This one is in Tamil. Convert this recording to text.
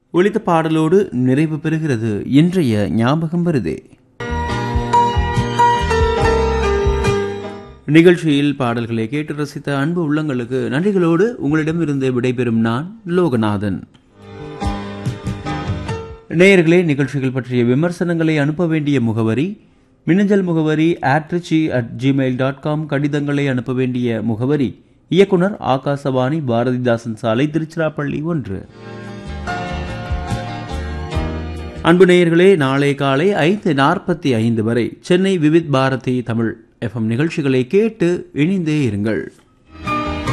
ஒலித்த பாடலோடு நிறைவு பெறுகிறது இன்றைய ஞாபகம் வருதே நிகழ்ச்சியில் பாடல்களை கேட்டு ரசித்த அன்பு உள்ளங்களுக்கு நன்றிகளோடு உங்களிடமிருந்து விடைபெறும் நான் லோகநாதன் நேயர்களே நிகழ்ச்சிகள் பற்றிய விமர்சனங்களை அனுப்ப வேண்டிய முகவரி மின்னஞ்சல் முகவரி ஆட்ரிச்சி அட் ஜிமெயில் டாட் காம் கடிதங்களை அனுப்ப வேண்டிய முகவரி இயக்குனர் ஆகாசவாணி பாரதிதாசன் சாலை திருச்சிராப்பள்ளி ஒன்று அன்பு நேயர்களே நாளை காலை ஐந்து நாற்பத்தி ஐந்து வரை சென்னை விவித் பாரதி தமிழ் எஃப்எம் நிகழ்ச்சிகளை கேட்டு இணைந்தே இருங்கள்